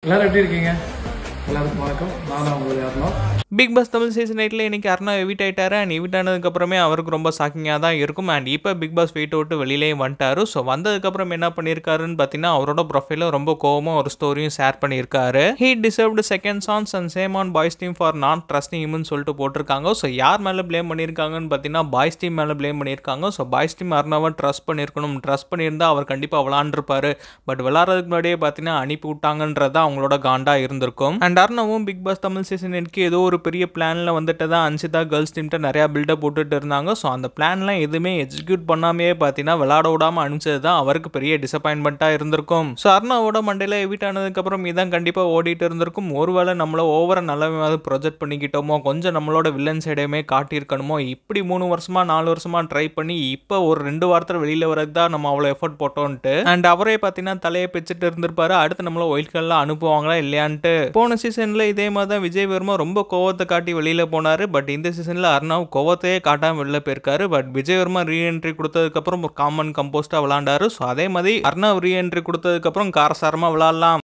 எல்லாரும் எப்படி இருக்கீங்க எல்லாருக்கும் வணக்கம் நான் தான் உங்களுடைய Aruna Bigg Boss Tamil season எயிட்டில் இன்னைக்கு அருணா எவிட் ஆயிட்டாரு அண்ட் எவிட் ஆனதுக்கப்புறமே அவருக்கு ரொம்ப ஷாக்கிங்காக தான் இருக்கும் அண்ட் இப்போ பிக் பாஸ் வீட்டை விட்டு வெளியிலேயே வந்துட்டாரு ஸோ வந்ததுக்கப்புறம் என்ன பண்ணியிருக்காருன்னு பார்த்தீங்கன்னா அவரோட ப்ரொஃபைலில் ரொம்ப கோவமாக ஒரு ஸ்டோரியும் ஷேர் பண்ணியிருக்காரு he deserved second chance and shame on boys team for not trusting இம்னு சொல்லிட்டு போட்டிருக்காங்க ஸோ யார் மேலே ப்ளேம் பண்ணியிருக்காங்கன்னு பார்த்தீங்கன்னா பாய்ஸ் டீம் மேலே ப்ளேம் பண்ணியிருக்காங்க ஸோ பாய்ஸ் டீம் அருணாவை ட்ரஸ்ட் பண்ணியிருக்கணும் ட்ரஸ்ட் பண்ணியிருந்தா அவர் கண்டிப்பாக விளாண்டுருப்பாரு பட் விளாட்றதுக்கு முன்னாடியே பார்த்தீங்கன்னா அனுப்பி விட்டாங்கன்றது தான் அவங்களோட காண்டா இருந்திருக்கும் அண்ட் அருணாவும் பிக் பாஸ் தமிழ் சீசன் எயிட்க்கு ஏதோ ஒரு பெரிய பிளானில் வந்துட்டு தான் அன்சிதா கேர்ள்ஸ் டீம்கிட்ட நிறையா பில்டப் போட்டுட்டு இருந்தாங்க ஸோ அந்த பிளான்லாம் எதுவுமே எக்ஸிக்யூட் பண்ணாமையே பார்த்தீங்கன்னா விளாட விடாமல் அனுப்பிச்சது தான் அவருக்கு பெரிய டிசப்பாயின்மெண்ட்டாக இருந்திருக்கும் ஸோ அருணாவோட மண்டையில் எவிட் ஆனதுக்கப்புறம் இதான் கண்டிப்பாக ஓடிட்டு இருந்திருக்கும் ஒருவேளை நம்மள ஓவர நல்ல ப்ரொஜெக்ட் பண்ணிக்கிட்டோமோ கொஞ்சம் நம்மளோட வில்லன் சைடையுமே காட்டியிருக்கணுமோ இப்படி மூணு வருஷமா நாலு வருஷமா ட்ரை பண்ணி இப்போ ஒரு ரெண்டு வாரத்தில் வெளியில் வரது தான் நம்ம அவ்வளோ எஃபர்ட் போட்டோன்ட்டு அண்ட் அவரே பார்த்தீங்கன்னா தலையை பிச்சுட்டு இருந்திருப்பாரு அடுத்து நம்மள ஒயிட்கல்லாம் அனுப்புவாங்களா இல்லையான்ட்டு போன சீசனில் இதே மாதிரி தான் விஜய் வர்மா ரொம்ப கோவத்தை காட்டி வெளியில் போனார் பட் இந்த சீசனில் அர்ணாவ் கோவத்தையே காட்டாமல் வெளில போயிருக்காரு பட் விஜய் வர்மா ரீஎன்ட்ரி கொடுத்ததுக்கப்புறம் ஒரு காமன் கம்போஸ்டாக விளாண்டாரு ஸோ அதே மாதிரி அர்ணாவ் ரீஎன்ட்ரி கொடுத்ததுக்கப்புறம் காரசாரமாக விளாட்லாம்